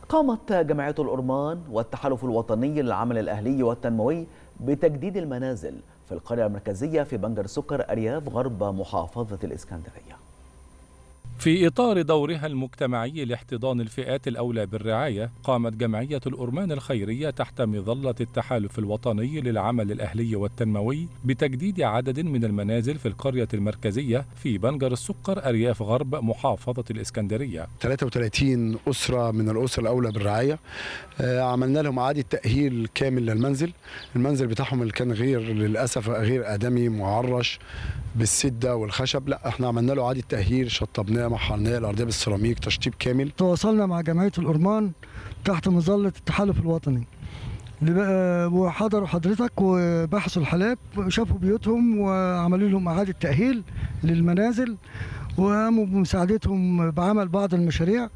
قامت جمعية الأرمان والتحالف الوطني للعمل الأهلي والتنموي بتجديد المنازل في القرية المركزية في بنجر سكر أرياف غرب محافظة الإسكندرية في إطار دورها المجتمعي لاحتضان الفئات الأولى بالرعاية قامت جمعية الأرمان الخيرية تحت مظلة التحالف الوطني للعمل الأهلي والتنموي بتجديد عدد من المنازل في القرية المركزية في بنجر السكر أرياف غرب محافظة الإسكندرية 33 أسرة من الأسر الأولى بالرعاية آه، عملنا لهم إعادة تأهيل كامل للمنزل المنزل بتاعهم اللي كان غير للأسف غير آدمي معرش بالسدة والخشب لا احنا عملنا له إعادة تأهيل شطبناه محرناه الأرضية بالسيراميك تشطيب كامل تواصلنا مع جمعية الأرمان تحت مظلة التحالف الوطني لبقى- وحضروا حضرتك وبحثوا الحالات وشافوا بيوتهم وعملوا لهم إعادة تأهيل للمنازل وقاموا بمساعدتهم بعمل بعض المشاريع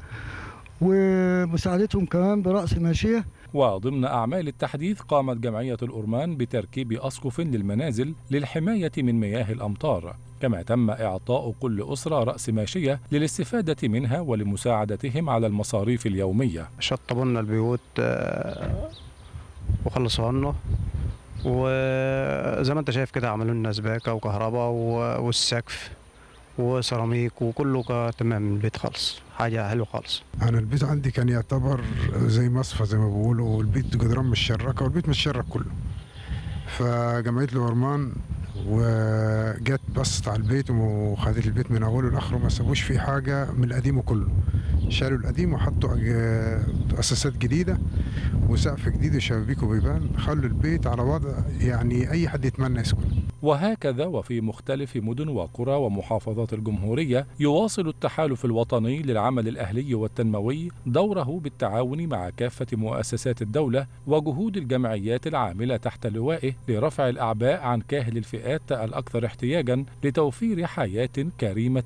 ومساعدتهم كمان برأس ماشية وضمن أعمال التحديث قامت جمعية الأرمان بتركيب أسقف للمنازل للحماية من مياه الأمطار كما تم إعطاء كل أسرة رأس ماشية للاستفادة منها ولمساعدتهم على المصاريف اليومية شطبوا لنا البيوت آه، وخلصوا لنا وزي ما انت شايف كده عملوا لنا سباكه وكهرباء و- والسقف وسيراميك وكله كا- تمام البيت خالص حاجه حلوه خالص انا البيت عندي كان يعتبر زي مصفى زي ما بيقولوا والبيت جدران متشركه والبيت متشرك كله فجمعيه الورمان وجت بصت على البيت وخدت البيت من اوله لاخره ما سابوش فيه حاجه من القديم كله شالوا القديم وحطوا أج- اساسات جديده وسقف جديد وشبابيك وبيبان خلوا البيت على وضع يعني اي حد يتمنى يسكن وهكذا وفي مختلف مدن وقرى ومحافظات الجمهورية يواصل التحالف الوطني للعمل الأهلي والتنموي دوره بالتعاون مع كافة مؤسسات الدولة وجهود الجمعيات العاملة تحت لوائه لرفع الأعباء عن كاهل الفئات الأكثر احتياجا لتوفير حياة كريمة